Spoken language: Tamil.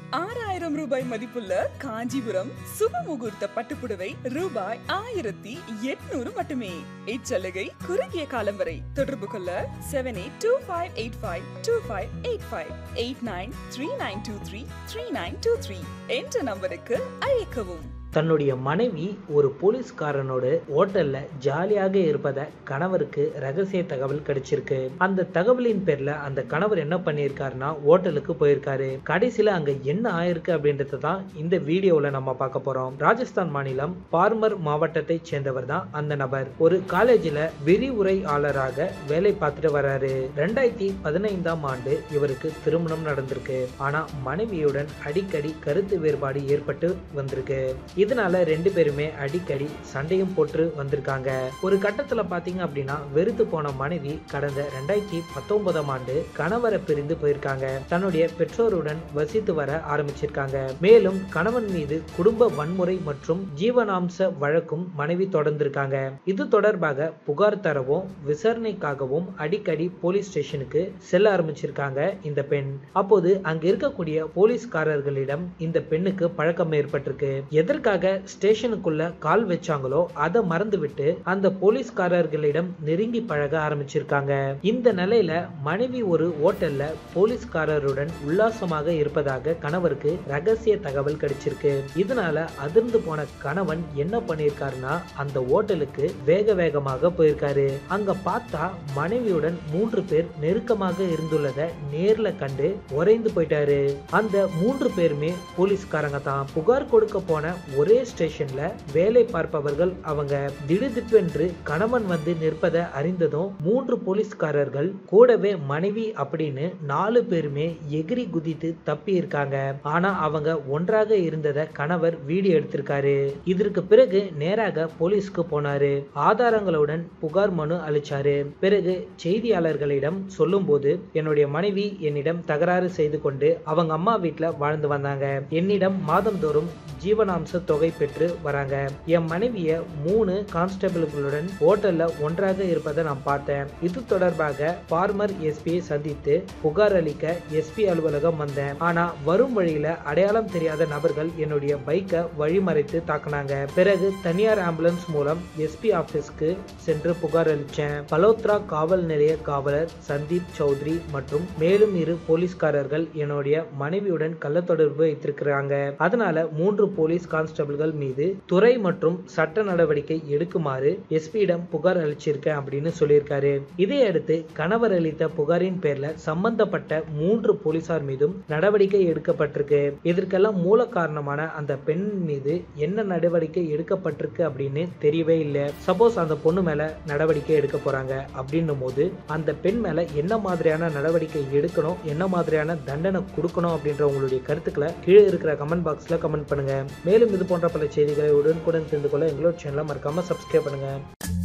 ஆறாயிரம் ரூபாய் மதிப்புள்ள காஞ்சிபுரம் சுப முகூர்த்த பட்டுப்புடவை ரூபாய் ஆயிரத்தி எட்நூறு மட்டுமே இச்சலுகை குறுகிய காலம் வரை தொடர்பு கொள்ள seven eight two five eight five two five eight five eight nine three nine two three three nine two three என்ற நம்பருக்கு அழைக்கவும் தன்னுடைய மனைவி ஒரு போலீஸ்காரனோட ஹோட்டல்ல ஜாலியாக இருப்பத கணவருக்கு ரகசிய தகவல் கிடைச்சிருக்கு அந்த தகவலின் பேர்ல அந்த கணவர் என்ன பண்ணியிருக்காருன்னா ஹோட்டலுக்கு போயிருக்காரு கடைசியில அங்க என்ன ஆயிருக்கு அப்படின்றத தான் இந்த வீடியோல நம்ம பார்க்க போறோம் ராஜஸ்தான் மாநிலம் பார்மர் மாவட்டத்தை சேர்ந்தவர் தான் அந்த நபர் ஒரு காலேஜ்ல விரிவுரையாளராக வேலை பார்த்துட்டு வர்றாரு ரெண்டாயிரத்தி பதினைந்தாம் ஆண்டு இவருக்கு திருமணம் நடந்திருக்கு ஆனா மனைவியுடன் அடிக்கடி கருத்து வேறுபாடு ஏற்பட்டு வந்திருக்கு இதனால ரெண்டு பேருமே அடிக்கடி சண்டையும் போட்டு வந்திருக்காங்க ஒரு கட்டத்துல பாத்தீங்க அப்படின்னா வெறுத்து போன மனைவி கடந்த ரெண்டாயிரத்தி பத்தொன்பதாம் ஆண்டு கணவரை பிரிந்து போயிருக்காங்க தன்னுடைய பெற்றோருடன் வசித்து வர ஆரம்பிச்சிருக்காங்க மேலும் கணவன் மீது குடும்ப வன்முறை மற்றும் ஜீவனாம்ச வழக்கும் மனைவி தொடர்ந்திருக்காங்க இது தொடர்பாக புகார் தரவும் விசாரணைக்காகவும் அடிக்கடி போலீஸ் ஸ்டேஷனுக்கு செல்ல ஆரம்பிச்சிருக்காங்க இந்த பெண் அப்போது அங்க இருக்கக்கூடிய போலீஸ்காரர்களிடம் இந்த பெண்ணுக்கு பழக்கம் ஏற்பட்டிருக்கு எதற்காக ஸ்டேஷனுக்குள்ள கால் வச்சாங்களோ அதை மறந்துவிட்டு அந்த போலீஸ்காரர்களிடம் நெருங்கி பழக ஆரம்பிச்சிருக்காங்க இந்த நிலையில மனைவி ஒரு ஓட்டல்ல போலீஸ்காரருடன் உல்லாசமாக இருப்பதாக கணவருக்கு ரகசிய தகவல் கிடைச்சிருக்கு இதனால அதிர்ந்து போன கணவன் என்ன பண்ணிருக்காருன்னா அந்த ஓட்டலுக்கு வேக வேகமாக போயிருக்காரு அங்க பார்த்தா மனைவியுடன் மூன்று பேர் நெருக்கமாக இருந்துள்ளத நேர்ல கண்டு உறைந்து போயிட்டாரு அந்த மூன்று பேருமே போலீஸ்காரங்க தான் புகார் கொடுக்க போன ஒரே ஸ்டேஷன்ல வேலை பார்ப்பவர்கள் அவங்க திடுதிப்பென்று கணவன் வந்து நிற்பதை அறிந்ததும் மூன்று போலீஸ்காரர்கள் கூடவே மனைவி அப்படின்னு நாலு பேருமே எகிரி குதித்து தப்பி இருக்காங்க ஆனா அவங்க ஒன்றாக இருந்ததை கணவர் வீடியோ எடுத்திருக்காரு இதற்கு பிறகு நேராக போலீஸ்க்கு போனாரு ஆதாரங்களுடன் புகார் மனு அளிச்சாரு பிறகு செய்தியாளர்களிடம் சொல்லும்போது என்னுடைய மனைவி என்னிடம் தகராறு செய்து கொண்டு அவங்க அம்மா வீட்டுல வாழ்ந்து வந்தாங்க என்னிடம் மாதந்தோறும் ஜீவனாம்ச தொகை பெற்று வராங்க என் மனைவிய மூணு கான்ஸ்டபிள்களுடன் ஹோட்டல்ல ஒன்றாக இருப்பதை நான் பார்த்தேன் இது தொடர்பாக பார்மர் எஸ்பியை சந்தித்து புகார் அளிக்க எஸ்பி அலுவலகம் வந்தேன் ஆனா வரும் வழியில அடையாளம் தெரியாத நபர்கள் என்னுடைய பைக்கை வழிமறைத்து தாக்குனாங்க பிறகு தனியார் ஆம்புலன்ஸ் மூலம் எஸ்பி ஆபீஸ்க்கு சென்று புகார் அளிச்சேன் பலோத்ரா காவல் நிலைய காவலர் சந்தீப் சௌத்ரி மற்றும் மேலும் இரு போலீஸ்காரர்கள் என்னுடைய மனைவியுடன் கள்ள தொடர்பு வைத்திருக்கிறாங்க அதனால மூன்று போலீஸ் கான்ஸ்டபிள்கள் மீது துறை மற்றும் சட்ட நடவடிக்கை எடுக்குமாறு எஸ்பியிடம் புகார் அளிச்சிருக்கேன் அப்படின்னு சொல்லியிருக்காரு இதையடுத்து கணவர் அளித்த புகாரின் பேர்ல சம்பந்தப்பட்ட மூன்று போலீசார் மீதும் நடவடிக்கை எடுக்கப்பட்டிருக்கு இதற்கெல்லாம் மூல காரணமான அந்த பெண் மீது என்ன நடவடிக்கை எடுக்கப்பட்டிருக்கு அப்படின்னு தெரியவே இல்லை சப்போஸ் அந்த பொண்ணு மேல நடவடிக்கை எடுக்க போறாங்க அப்படின்னும் போது அந்த பெண் மேல என்ன மாதிரியான நடவடிக்கை எடுக்கணும் என்ன மாதிரியான தண்டனை கொடுக்கணும் அப்படின்ற உங்களுடைய கருத்துக்களை கீழே இருக்கிற கமெண்ட் பாக்ஸ்ல கமெண்ட் பண்ணுங்க மேலும் இது போன்ற பல செய்திகளை உடனுக்குடன் தெரிந்து கொள்ள எங்களோட சேனலை மறக்காம சப்ஸ்கிரைப் பண்ணுங்க